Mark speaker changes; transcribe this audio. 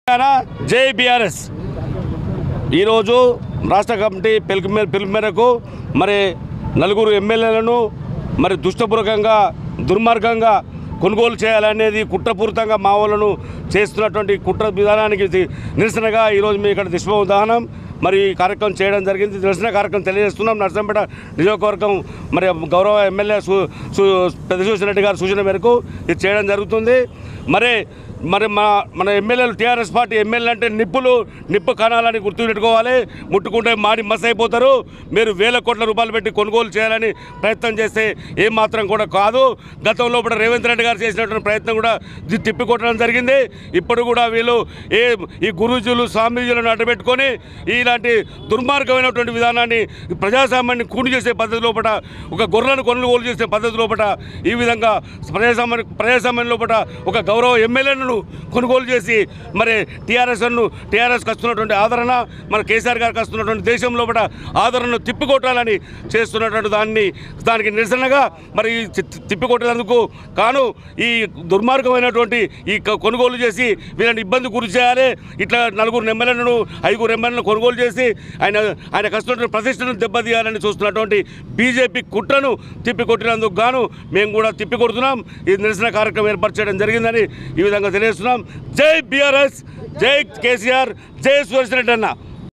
Speaker 1: జై బీఆర్ఎస్ ఈరోజు రాష్ట్ర కమిటీ పిలుపు మే- పిలుపు మేరకు మరి నలుగురు ఎమ్మెల్యేలను మరి దుష్టపూర్వకంగా దుర్మార్గంగా కొనుగోలు చేయాలనేది కుట్రపూరితంగా మా వాళ్ళను చేస్తున్నటువంటి కుట్ర విధానానికి ఇది నిరసనగా ఈరోజు మేము ఇక్కడ దిశ ఉదాహరణం మరి ఈ కార్యక్రమం చేయడం జరిగింది నిరసన కార్యక్రమం తెలియజేస్తున్నాం నర్సంపేట నియోజకవర్గం మరి గౌరవ ఎమ్మెల్యే సు సు పెద్దశూషన్ రెడ్డి గారి సూచన మేరకు ఇది చేయడం జరుగుతుంది మరి మరి మన మన ఎమ్మెల్యేలు టీఆర్ఎస్ పార్టీ ఎమ్మెల్యే అంటే నిప్పులు నిప్పు కణాలని గుర్తుపెట్టుకోవాలి ముట్టుకుంటే మాడి మస్ అయిపోతారు మీరు వేల కోట్ల రూపాయలు పెట్టి కొనుగోలు చేయాలని ప్రయత్నం చేస్తే ఏం మాత్రం కూడా కాదు గతంలో కూడా రేవంత్ రెడ్డి గారు చేసినటువంటి ప్రయత్నం కూడా ది- తిప్పికొట్టడం జరిగింది ఇప్పుడు కూడా వీళ్ళు ఏ ఈ గురూజీలు స్వామీజీలను అడ్డబెట్టుకొని ఇలాంటి దుర్మార్గమైనటువంటి విధానాన్ని ప్రజాస్వామ్యాన్ని కూని చేసే పద్ధతి లోపల ఒక గొర్రెలను కొనుగోలు చేసే పద్ధతి లోపల ఈ విధంగా ప్రజాస్వామ్య ప్రజాస్వామ్యం లోపల ఒక గౌరవ ఎమ్మెల్యేలను కొనుగోలు చేసి మరి టీఆర్ఎస్ను టీఆర్ఎస్కి వస్తున్నటువంటి ఆదరణ మన కేసీఆర్ గారికి వస్తున్నటువంటి దేశం లోపల ఆదరణను తిప్పికొట్టాలని చేస్తున్నటువంటి దాన్ని దానికి నిరసనగా మరి ఈ తి- తిప్పికొట్టేందుకు కాను ఈ దుర్మార్గమైనటువంటి ఈ క- కొనుగోలు చేసి వీళ్ళని ఇబ్బంది గురి చేయాలి ఇట్లా నలుగురు ఎమ్మెల్యేలను ఐదుగురు ఎమ్మెల్యేలను కొనుగోలు చేసి ఆయన ఆయన కష్టం ప్రతిష్టను దెబ్బతీయాలని చూస్తున్నటువంటి బీజేపీ కుట్రను తిప్పికొట్టినందుకు గాను మేము కూడా తిప్పికొడుతున్నాం ఈ నిరసన కార్యక్రమం ఏర్పాటు చేయడం జరిగిందని ఈ విధంగా తెలియజేస్తున్నాం జై బీఆర్ఎస్ జై కేసీఆర్ జై సురేష్ రెడ్డి అన్న